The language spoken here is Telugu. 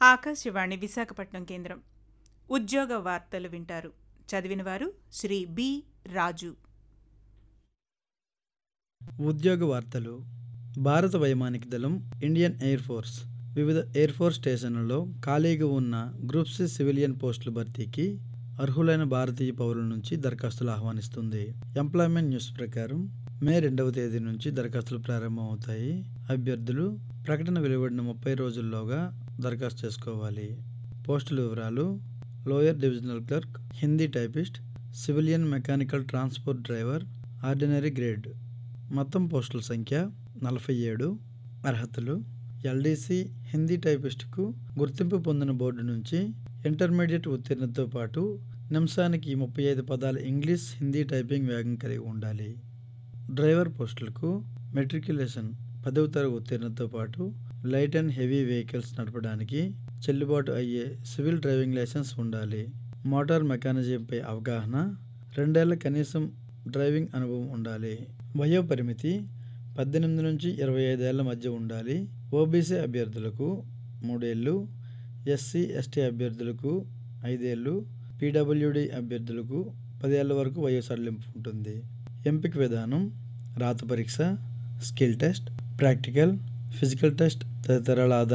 ఆకాశవాణి విశాఖపట్నం కేంద్రం ఉద్యోగ వార్తలు వింటారు చదివినవారు శ్రీ బి రాజు ఉద్యోగ వార్తలు భారత వైమానిక దళం ఇండియన్ ఎయిర్ ఫోర్స్ వివిధ ఎయిర్ ఫోర్స్ స్టేషన్లలో ఖాళీగా ఉన్న గ్రూప్ సి సివిలియన్ పోస్టుల భర్తీకి అర్హులైన భారతీయ పౌరుల నుంచి దరఖాస్తులు ఆహ్వానిస్తుంది ఎంప్లాయ్మెంట్ న్యూస్ ప్రకారం మే రెండవ తేదీ నుంచి దరఖాస్తులు ప్రారంభమవుతాయి అభ్యర్థులు ప్రకటన వెలువడిన ముప్పై రోజుల్లోగా దరఖాస్తు చేసుకోవాలి పోస్టుల వివరాలు lower divisional clerk Hindi typist civilian mechanical transport driver ordinary grade మొత్తం పోస్టుల సంఖ్య నలభై ఏడు అర్హతలు ఎల్డీసీ హిందీ టైపిస్టుకు గుర్తింపు పొందిన బోర్డు నుంచి ఇంటర్మీడియట్ ఉత్తీర్ణతతో పాటు నిమిషానికి ముప్పై ఐదు పదాల ఇంగ్లీష్ హిందీ టైపింగ్ వేగం కలిగి ఉండాలి డ్రైవర్ పోస్టులకు మెట్రికులేషన్ పదవ తరగతి ఉత్తీర్ణతతో పాటు లైట్ అండ్ హెవీ వెహికల్స్ నడపడానికి చెల్లుబాటు అయ్యే సివిల్ డ్రైవింగ్ లైసెన్స్ ఉండాలి మోటార్ మెకానిజంపై అవగాహన రెండేళ్ల కనీసం డ్రైవింగ్ అనుభవం ఉండాలి వయో పరిమితి పద్దెనిమిది నుంచి ఇరవై ఐదేళ్ల మధ్య ఉండాలి ఓబీసీ అభ్యర్థులకు మూడేళ్ళు ఎస్సీ ఎస్టీ అభ్యర్థులకు ఐదేళ్ళు పీడబ్ల్యూడి అభ్యర్థులకు పదేళ్ల వరకు వయో సడలింపు ఉంటుంది ఎంపిక విధానం రాత పరీక్ష skill test practical physical test తదితరాల ఆధారంగా